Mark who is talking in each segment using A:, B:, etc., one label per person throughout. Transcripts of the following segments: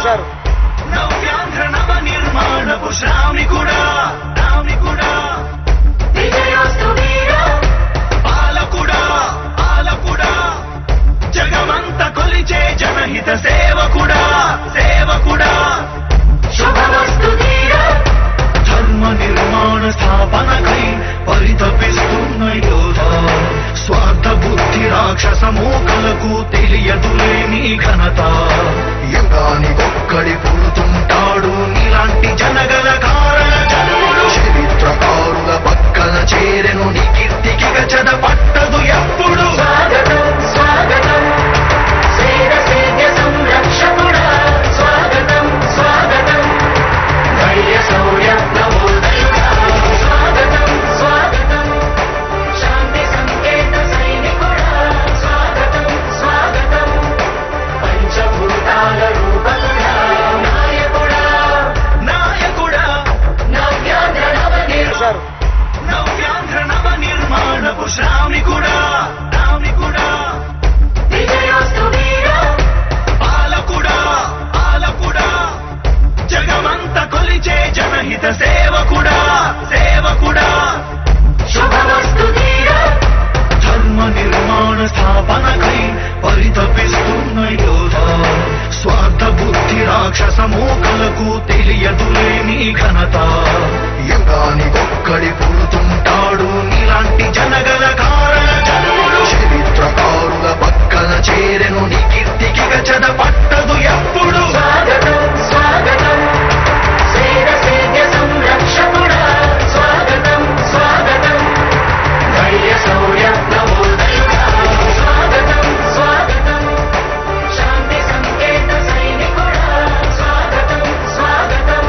A: sir
B: నవ్యాంధ్ర నవ నిర్మాణపు శ్రామికుడా శ్రామికుడా
C: విజయోస్తు వీర
B: పాలకుడా పాలకుడా జగమంత కొలిచే జనహిత సేవకుడా సేవకుడా
C: శుభమస్తు ధీర
B: ధర్మ నిర్మాణ స్థాపనకై పరితపిస్తున్న యోధ స్వార్థ బుద్ధి రాక్షస మూకలకు తెలియదులే నీ ఘనత యుగానికొక్కడి పుడుతుంటాడు నీలాంటి జనగల కారణ జన్ముడు చరిత్రకారుల పక్కన చేరెను నీ కీర్తికి గచద పట్టదు ఎప్పుడు
C: స్వాగతం స్వాగతం సేన సేద్య సంరక్షకుడా స్వాగతం స్వాగతం ధైర్య శౌర్య నవోదయుడా స్వాగతం స్వాగతం శాంతి సంకేత సైనికుడా స్వాగతం స్వాగతం పంచభూతాల రూపకుడా నాయకుడా
B: నాయకుడా
C: నవ్యాంధ్ర నవనిర్మ
A: సార్
B: నవ్యాంధ్ర నవ నిర్మాణపు శ్రామికుడా శ్రామికుడా
C: విజయోస్తు వీర
B: పాలకుడా పాలకుడా జగమంత కొలిచే జనహిత సేవకుడా సేవకుడా
C: శుభమస్తు ధీర
B: ధర్మ నిర్మాణ స్థాపనకై పరితపిస్తున్న యోధ స్వార్థ బుద్ధి రాక్షస మూకలకు తెలియదులే నీ ఘనత యుగానికొక్కడి పుడుతుంటాడు నీలాంటి జనగల కారణ జన్ముడు చరిత్రకారుల పక్కన చేరెను నీ కీర్తికి గచద పట్టదు ఎప్పుడు
C: స్వాగతం స్వాగతం సేన సేద్య సంరక్షకుడా స్వాగతం స్వాగతం ధైర్య శౌర్య నవోదయుడా స్వాగతం స్వాగతం శాంతి సంకేత సైనికుడా స్వాగతం స్వాగతం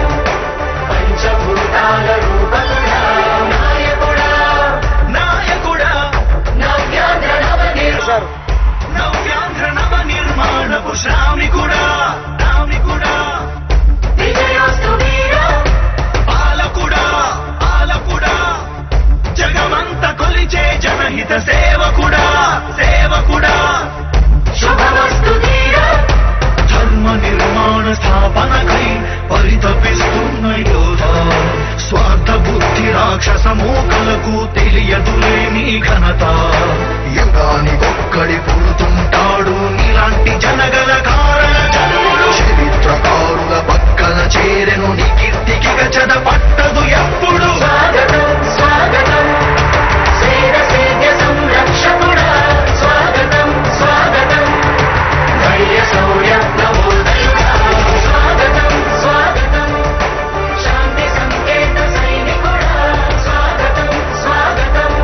C: పంచభూతాల రూపకుడా నాయకుడా
B: నాయకుడా
C: నవ్యాంధ్ర నవనిర్మ
A: సార్
B: నవ్యాంధ్ర నవ నిర్మాణపు శ్రామికుడా శ్రామికుడా
C: విజయోస్తు వీర
B: పాలకుడా పాలకుడా జగమంత కొలిచే జనహిత సేవకుడా సేవకుడా
C: శుభమస్తు ధీర
B: ధర్మ నిర్మాణ స్థాపనకై పరితపిస్తున్న యోధ స్వార్థ బుద్ధి రాక్షస మూకలకు తెలియదులే నీ ఘనత యుగానికొక్కడి పుడుతుంటాడు నీలాంటి జనగల కారణ జన్ముడు చరిత్రకారుల పక్కన చేరెను నీ కీర్తికి గచద పట్టదు ఎప్పుడు
C: స్వాగతం స్వాగతం సేన సేద్య సంరక్షకుడా స్వాగతం స్వాగతం ధైర్య శౌర్య నవోదయుడా స్వాగతం స్వాగతం శాంతి సంకేత సైనికుడా స్వాగతం స్వాగతం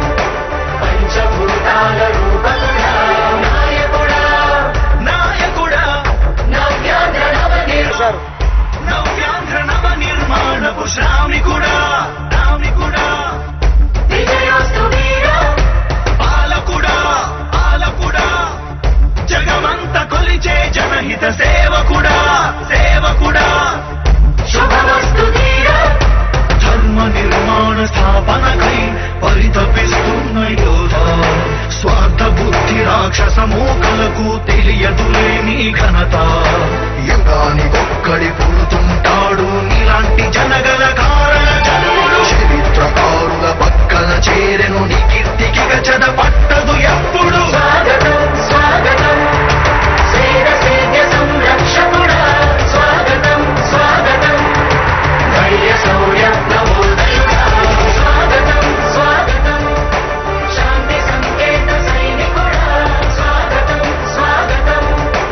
C: పంచభూతాల రూపకుడా నాయకుడా
B: నాయకుడా
C: నవ్యాంధ్ర నవనిర్మ
A: సార్
B: నవ్యాంధ్ర నవ నిర్మాణపు శ్రామికుడా శ్రామికుడా
C: విజయోస్తు వీర
B: పాలకుడా పాలకుడా జగమంత కొలిచే జనహిత సేవకుడా సేవకుడా
C: శుభమస్తు ధీర
B: ధర్మ నిర్మాణ స్థాపనకై పరితపిస్తున్న యోధ స్వార్థ బుద్ధి రాక్షస మూకలకు తెలియదులే నీ ఘనత యుగానికొక్కడి పుడుతుంటాడు నీలాంటి జనగల కారణ జన్ముడు చరిత్రకారుల పక్కన చేరెను నీ కీర్తికి గచద పట్టదు ఎప్పుడు
C: స్వాగతం స్వాగతం సేన సేద్య సంరక్షకుడా స్వాగతం స్వాగతం ధైర్య శౌర్య నవోదయుడా స్వాగతం స్వాగతం శాంతి సంకేత సైనికుడా స్వాగతం స్వాగతం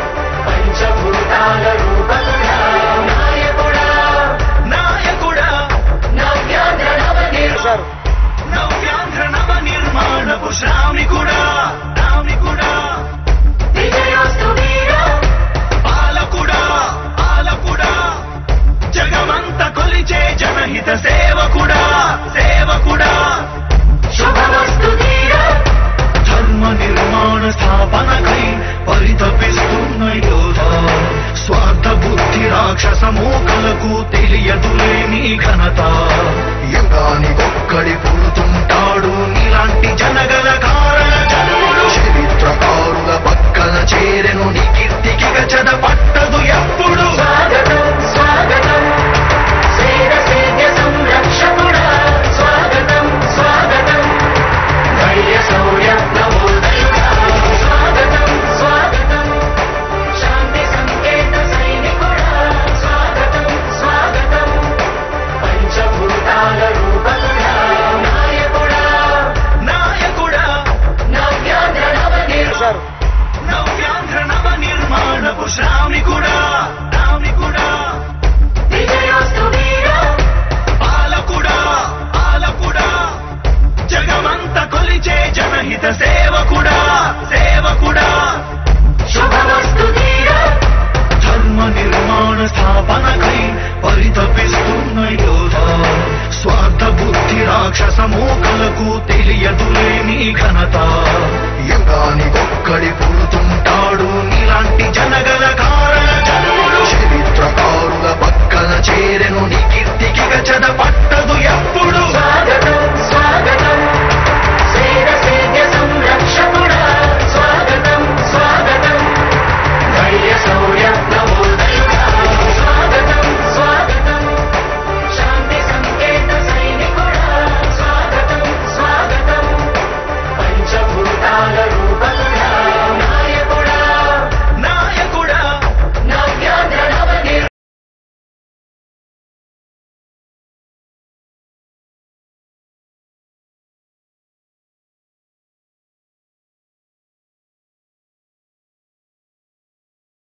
C: పంచభూతాల రూపకుడా నాయకుడా
B: నాయకుడా
C: నవ్యాంధ్ర నవనిర్మ
A: సార్
B: నవ్యాంధ్ర నవ నిర్మాణపు శ్రామికుడా శ్రామికుడా
C: విజయోస్తు వీర
B: పాలకుడా పాలకుడా జగమంత కొలిచే జనహిత సేవకుడా సేవకుడా
C: శుభమస్తు ధీర
B: ధర్మ నిర్మాణ స్థాపనకై పరితపిస్తున్న యోధ స్వార్థ బుద్ధి రాక్షస మూకలకు తెలియదులే నీ ఘనత యుగానికొక్కడి పుడుతుంటాడు నీలాంటి జనగల కారణ జన్ముడు చరిత్రకారుల పక్కన చేరెను నీ కీర్తికి గచద పట్టదు ఎప్పుడు
C: స్వాగతం
B: ఘనత యుగానికొక్కడి